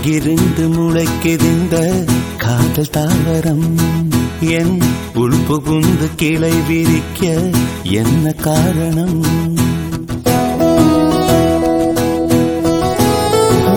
எங்கிருந்து முளைக்குதிந்த காதல் தாவரம் என் உள்புகுந்து கிளை விரிக்க என்ன காரணம் ஓ,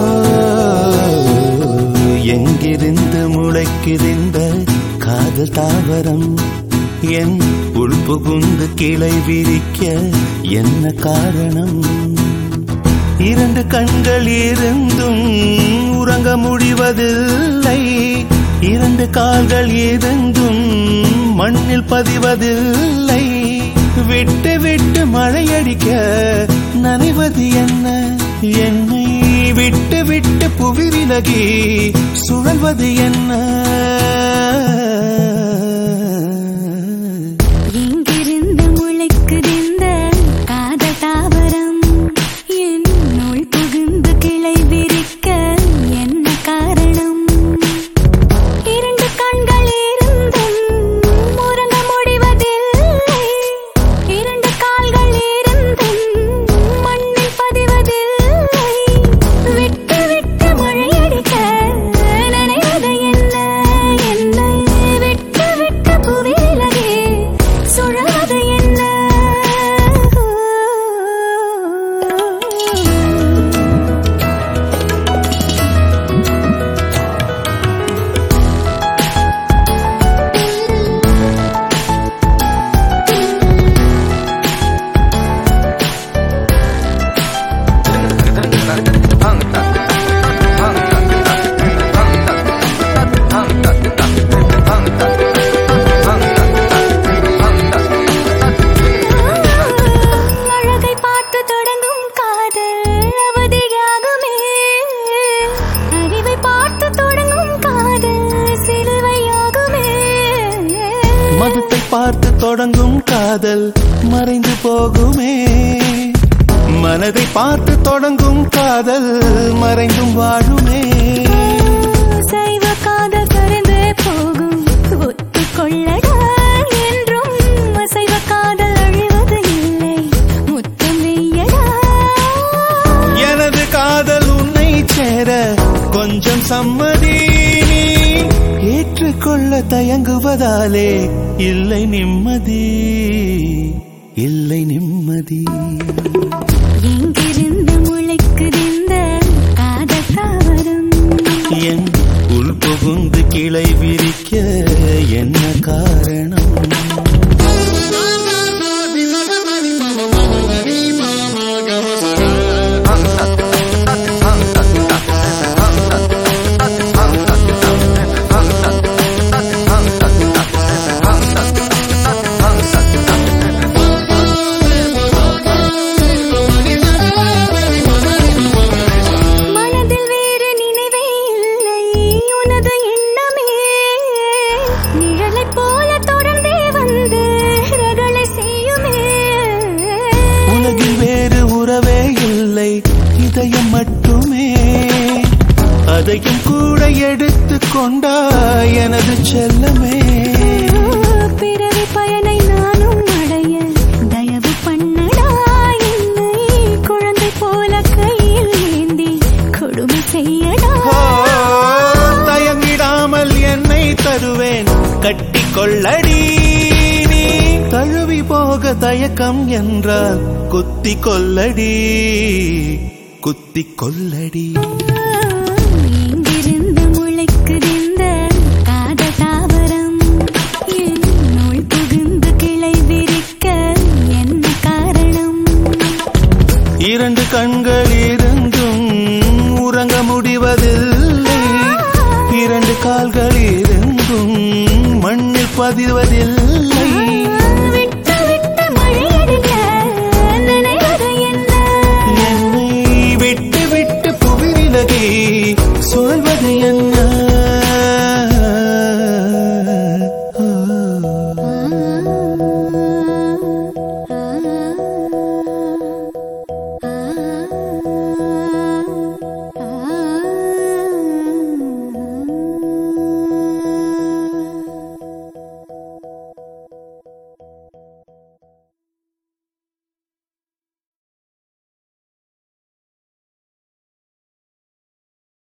எங்கிருந்து முளைக்குதிந்த காதல் தாவரம் என் உள்புகுந்து கிளை விரிக்க என்ன காரணம் இரண்டு கண்கள் இருந்தும் உறங்க முடிவதில்லை இரண்டு கால்கள் இருந்தும் மண்ணில் பதிவதில்லை விட்டு விட்டு மழையடிக்க நனைவது என்ன என்னை விட்டு விட்டு புவி விலகி சுழல்வது என்ன எங்கிருந்து முளைக்குதிந்த காதல் தாவரம் என் உள் புகுந்து கிளை விரிக்க என்ன காரணம் இரண்டு கண்கள் இருந்தும் உறங்க முடிவதில்லை இரண்டு கால்கள் இருந்தும் மண்ணில் பதிவதில்லை விட்டு விட்டு மழையடிக்க நனைவது என்ன என்னை விட்டு விட்டு புவியிலகே சுழவது என்ன அழகை பார்த்து தொடங்கும் காதல் அவதியாகுமே அறிவை பார்த்து தொடங்கும் காதல் சிலுவையாகுமே மதத்தை பார்த்து தொடங்கும் காதல் மறைந்து போகுமே மனதை பார்த்து தொடங்கும் காதல் மறைந்தும் வாழுமே சைவ காதல் கரைந்தே போகும் ஒத்துக்கொள்ளடா என்றும் அசைவ காதல் அழிவது இல்லை முத்தம் வெய்யடா எனது காதல் உன்னை சேர கொஞ்சம் சம்மதி நீ ஏற்றுக்கொள்ள தயங்குவதாலே இல்லை நிம்மதி இல்லை நிம்மதி எங்கிருந்து முளைக்குதிந்த காதல் தாவரம் என் உள் புகுந்து கிளை விரிக்க என்ன காரணம் மனதில் வேறு நினைவே இல்லை உனது எண்ணமே நிழலைப் போல தொடர்ந்தே வந்து ரகளை செய்யுமே உலகில் வேறு உறவே இல்லை இதயம் மட்டுமே அதையும் கூட எடுத்து கொண்டா எனது செல்லமே பிறவி பயனை நானும் அடைய தயவு பண்ணடா என்னை குழந்தை போல கையில் ஏந்தி கொடுமை செய்யடா ஓ, தயங்கிடாமல் என்னை தருவேன் கட்டி கொள்ளடி நீ தழுவி போக தயக்கம் என்றால் குத்தி கொல்லடி குத்தி கொல்லடி எங்கிருந்து முளைக்குதிந்த காதல் தாவரம் என்னுள் புகுந்து கிளை விரிக்க என்ன காரணம் இரண்டு கண்கள்